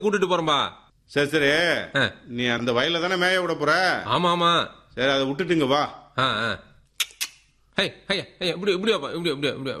கூட்டிட்டு போறேன்பா சரி சரி ஆ. நீ அந்த வயல்ல தானே மேய விட போற ஆமா ஆமா சரி அதை விட்டுட்டுங்க வா ஆ ஆ ஹை ஹை ஹை இப்படி இப்படியாப்பா இப்படி இப்படி இப்படி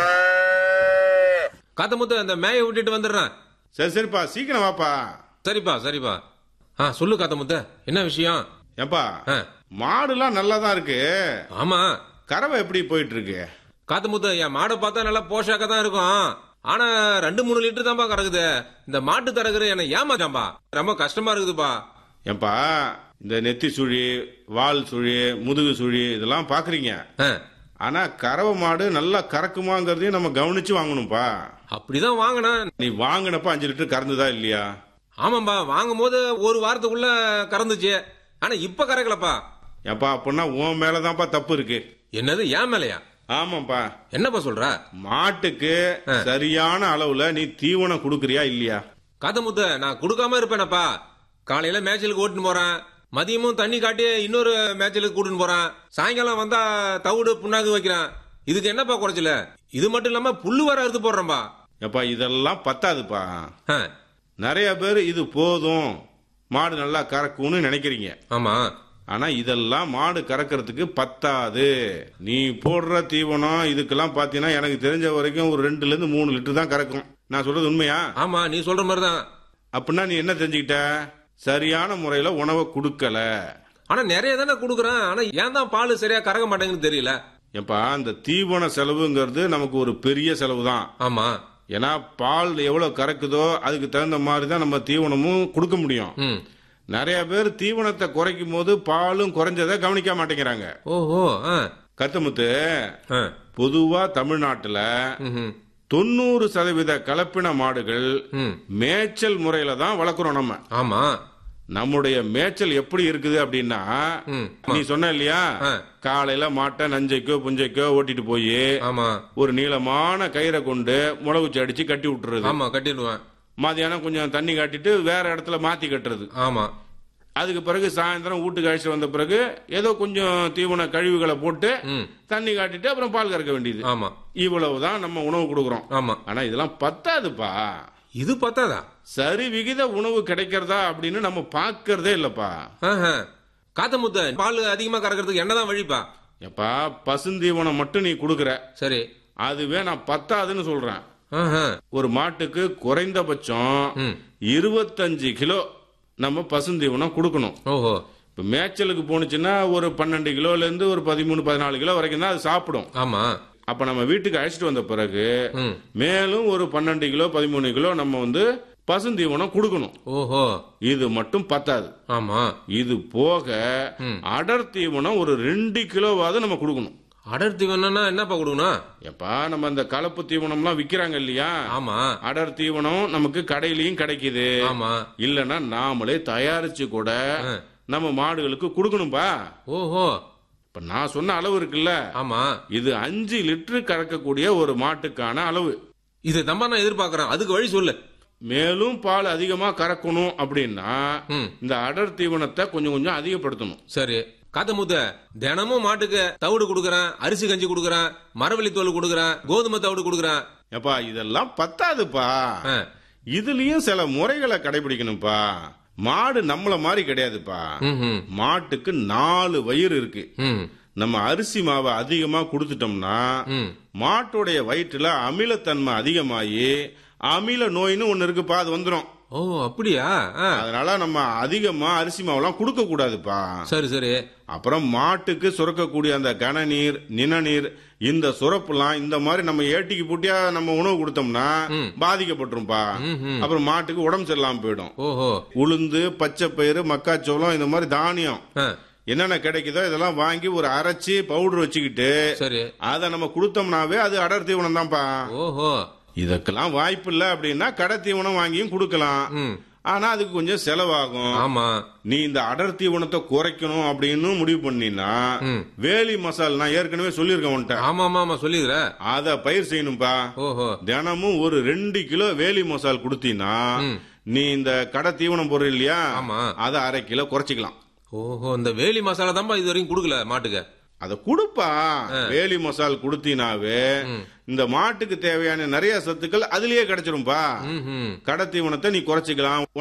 காத்த முத்து அந்த மேய விட்டுட்டு வந்துடுறேன் சரி சரிப்பா சீக்கிரம் வாப்பா சரிப்பா சரிப்பா ஆ சொல்லு காத்த முத்து என்ன விஷயம் ஏப்பா ஆ மாடுலாம் நல்லா தான் இருக்கு ஆமா கறவை எப்படி போயிட்டு இருக்கு காத்து முத்து என் மாடை பார்த்தா நல்லா போஷாக்க தான் இருக்கும் ஆனா ரெண்டு மூணு லிட்டர் தான்ப்பா கறக்குது இந்த மாட்டு தரகுற என்ன ஏமாச்சாம்பா ரொம்ப கஷ்டமா இருக்குதுப்பா ஏப்பா இந்த நெத்தி சுழி வால் சுழி முதுகு சுழி இதெல்லாம் பாக்குறீங்க ஆ, ஆனா கறவை மாடு நல்லா கறக்குமாங்கிறதையும் நம்ம கவனிச்சு வாங்கணும்ப்பா அப்படிதான் வாங்கினேன் நீ வாங்கினப்ப அஞ்சு லிட்டர் கறந்துதா இல்லையா ஆமாம்பா வாங்கும் போது ஒரு வாரத்துக்குள்ள கறந்துச்சு ஆனா இப்ப கறக்கலப்பா ஏப்பா அப்படின்னா உன் மேலதான்ப்பா தப்பு இருக்கு என்னது ஏன் மேலையா ஆமாப்பா என்னப்பா சொல்ற மாட்டுக்கு சரியான அளவுல நீ தீவனம் கொடுக்கறியா இல்லையா காத்தமுத்த நான் கொடுக்காம இருப்பேனப்பா காலையில மேய்ச்சலுக்கு ஓட்டுன்னு போறேன் மதியமும் தண்ணி காட்டி இன்னொரு மேய்ச்சலுக்கு கூட்டின்னு போறேன் சாயங்காலம் வந்தா தவிடு புண்ணாக்கு வைக்கிறேன் இதுக்கு என்னப்பா குறைச்சல இது மட்டும் இல்லாம புல்லு வர அறுத்து போடுறேன்பா ஏப்பா இதெல்லாம் பத்தாதுப்பா ஆ, நிறைய பேர் இது போதும் மாடு நல்லா கறக்கும்னு நினைக்கிறீங்க ஆமா ஆனா இதெல்லாம் மாடு கறக்கிறதுக்கு பத்தாது நீ போடுற தீவனம் இதுக்கெல்லாம் பாத்தீங்கன்னா எனக்கு தெரிஞ்ச வரைக்கும் ஒரு ரெண்டுல இருந்து மூணு லிட்டர் தான் கறக்கும் நான் சொல்றது உண்மையா ஆமா நீ சொல்ற மாதிரிதான் அப்படின்னா நீ என்ன தெரிஞ்சுக்கிட்ட சரியான முறையில உணவை கொடுக்கல ஆனா நிறைய தானே கொடுக்குறேன் ஆனா ஏன் தான் பால் சரியா கறக்க மாட்டேங்குன்னு தெரியல ஏப்பா அந்த தீவன செலவுங்கிறது நமக்கு ஒரு பெரிய செலவு தான் ஆமா ஏன்னா பால் எவ்வளவு கறக்குதோ அதுக்கு தகுந்த மாதிரி தான் நம்ம தீவனமும் கொடுக்க முடியும் ம் நிறைய பேர் தீவனத்தை குறைக்கும் போது பாலும் குறைஞ்சதை கவனிக்க மாட்டேங்கிறாங்க ஓஹோ ஆ கத்தமுத்து ஆ பொதுவா தமிழ்நாட்டுல ம்ஹும். தொண்ணூறு சதவீத கலப்பின மாடுகள் ம் மேய்ச்சல் முறையில தான் வளர்க்குறோம் நம்ம ஆமா நம்முடைய மேய்ச்சல் எப்படி இருக்குது அப்படின்னா ம் நீ சொன்ன இல்லையா ஆ. காலையில மாட்டை நஞ்சைக்கோ புஞ்சைக்கோ ஓட்டிட்டு போய் ஆமா ஒரு நீளமான கயிறை கொண்டு முளகுச்சி அடிச்சு கட்டி விட்டுறது ஆமா கட்டிடுவேன் மதியானம் கொஞ்சம் தண்ணி காட்டிட்டு வேற இடத்துல மாத்தி கட்டுறது ஆமா அதுக்கு பிறகு சாயந்தரம் வீட்டுக்கு அழைச்சிட்டு வந்த பிறகு ஏதோ கொஞ்சம் தீவன கழிவுகளை போட்டு ம் தண்ணி காட்டிட்டு அப்புறம் பால் கறக்க வேண்டியது ஆமா இவ்வளவுதான் நம்ம உணவு கொடுக்குறோம் ஆமா ஆனா இதெல்லாம் பத்தாதுப்பா இது பத்தாதா சரி விகித உணவு கிடைக்கிறதா அப்படின்னு நம்ம பார்க்கறதே இல்லப்பா ஆஹா. காத்த முத்த பால் அதிகமா கறக்கிறதுக்கு என்னதான் வழிப்பா எப்பா பசுந்தீவனம் மட்டும் நீ கொடுக்குற சரி அதுவே நான் பத்தாதுன்னு சொல்றேன் ஆஹா. ஒரு மாட்டுக்கு குறைந்தபட்சம் ம் இருபத்தஞ்சு கிலோ நம்ம பசுந்தீவனம் கொடுக்கணும் ஓஹோ இப்ப மேய்ச்சலுக்கு போனுச்சுன்னா ஒரு பன்னெண்டு கிலோல இருந்து ஒரு பதிமூணு பதினாலு கிலோ வரைக்கும் தான் அது சாப்பிடும் ஆமா அப்ப நம்ம வீட்டுக்கு அழைச்சிட்டு வந்த பிறகு ம் மேலும் ஒரு பன்னெண்டு கிலோ பதிமூணு கிலோ நம்ம வந்து பசுந்தீவனம் கொடுக்கணும் ஓஹோ இது மட்டும் பத்தாது ஆமா இது போக ம். அடர் தீவனம் ஒரு ரெண்டு கிலோவாவது நம்ம கொடுக்கணும் அடர்த்தி வேணும்னா என்னப்பா கொடுக்கணும் எப்பா நம்ம அந்த கலப்பு தீவனம்லாம் விக்கிறாங்க இல்லையா ஆமா அடர் தீவனம் நமக்கு கடையிலயும் கிடைக்குது ஆமா இல்லனா நாமளே தயாரிச்சு கூட ஆ. நம்ம மாடுகளுக்கு கொடுக்கணும்பா ஓஹோ இப்ப நான் சொன்ன அளவு இருக்குல்ல ஆமா இது அஞ்சு லிட்டர் கறக்கக்கூடிய ஒரு மாட்டுக்கான அளவு இது தம்பா நான் எதிர்பார்க்கறேன் அதுக்கு வழி சொல்லு மேலும் பால் அதிகமா கறக்கணும் அப்படின்னா ம் இந்த அடர் தீவனத்தை கொஞ்சம் கொஞ்சம் அதிகப்படுத்தணும் சரி காத்த முத்த தினமும் மாட்டுக்கு தவிடு கொடுக்கறேன் அரிசி கஞ்சி கொடுக்கறேன் மரவள்ளி தோல் கொடுக்கறேன் கோதுமை தவிடு கொடுக்கறேன் எப்பா இதெல்லாம் பத்தாதுப்பா ஆ, இதுலயும் சில முறைகளை கடைபிடிக்கணும்ப்பா மாடு நம்மள மாதிரி கிடையாதுப்பா ம், ம், மாட்டுக்கு நாலு வயிறு இருக்கு ம், நம்ம அரிசி மாவை அதிகமா கொடுத்துட்டோம்னா ம். மாட்டோடைய வயிற்றுல அமிலத்தன்மை அதிகமாகி அமில நோயின்னு ஒண்ணு இருக்குப்பா அது வந்துடும் ஓ அப்படியா ஆ, அதனால நம்ம அதிகமா அரிசி மாவெல்லாம் கொடுக்க கூடாதுப்பா சரி சரி அப்புறம் மாட்டுக்கு சுரக்கக்கூடிய அந்த கனநீர் நிணநீர் இந்த சுரப்புலாம் இந்த மாதிரி நம்ம ஏட்டிக்கு பூட்டியா நம்ம உணவு கொடுத்தோம்னா ம். பாதிக்கப்பட்டுரும்பா ம், ம். அப்புறம் மாட்டுக்கு உடம்பு சரியில்லாம போயிடும் ஓஹோ உளுந்து பச்சை பயிறு மக்காச்சோளம் இந்த மாதிரி தானியம் ஆ, என்னென்ன கிடைக்குதோ இதெல்லாம் வாங்கி ஒரு அரைச்சி பவுடர் வச்சுக்கிட்டு சரி அதை நம்ம கொடுத்தோம்னாவே அது அடர் தீவனம் தான்ப்பா ஓஹோ இதுக்கெல்லாம் வாய்ப்பு இல்லை அப்படின்னா கடை தீவனம் வாங்கியும் கொடுக்கலாம் ம் ஆனா அதுக்கு கொஞ்சம் செலவாகும் ஆமா நீ இந்த அடர் தீவனத்தை குறைக்கணும் அப்படின்னு முடிவு பண்ணினா ம். வேலி மசால் நான் ஏற்கனவே சொல்லியிருக்கேன் உன்கிட்ட ஆமா ஆமா ஆமா சொல்லிடுற அத பயிர் செய்யணும்பா ஓஹோ தினமும் ஒரு ரெண்டு கிலோ வேலி மசால் கொடுத்தீங்கன்னா ம். நீ இந்த கடை தீவனம் பொருள் இல்லையா ஆமா. அதை அரை கிலோ குறைச்சிக்கலாம் ஓஹோ இந்த வேலி மசாலா தான்ப்பா இது வரைக்கும் கொடுக்கல மாட்டுக்கு அத குடுப்பா வேலி மசால் குடுத்தினாவே இந்த மாட்டுக்கு தேவையான நிறைய சத்துக்கள் அதுலயே கிடைச்சிரும்பா ம் ம் கடை தீவனத்தை நீ குறைச்சிக்கலாம்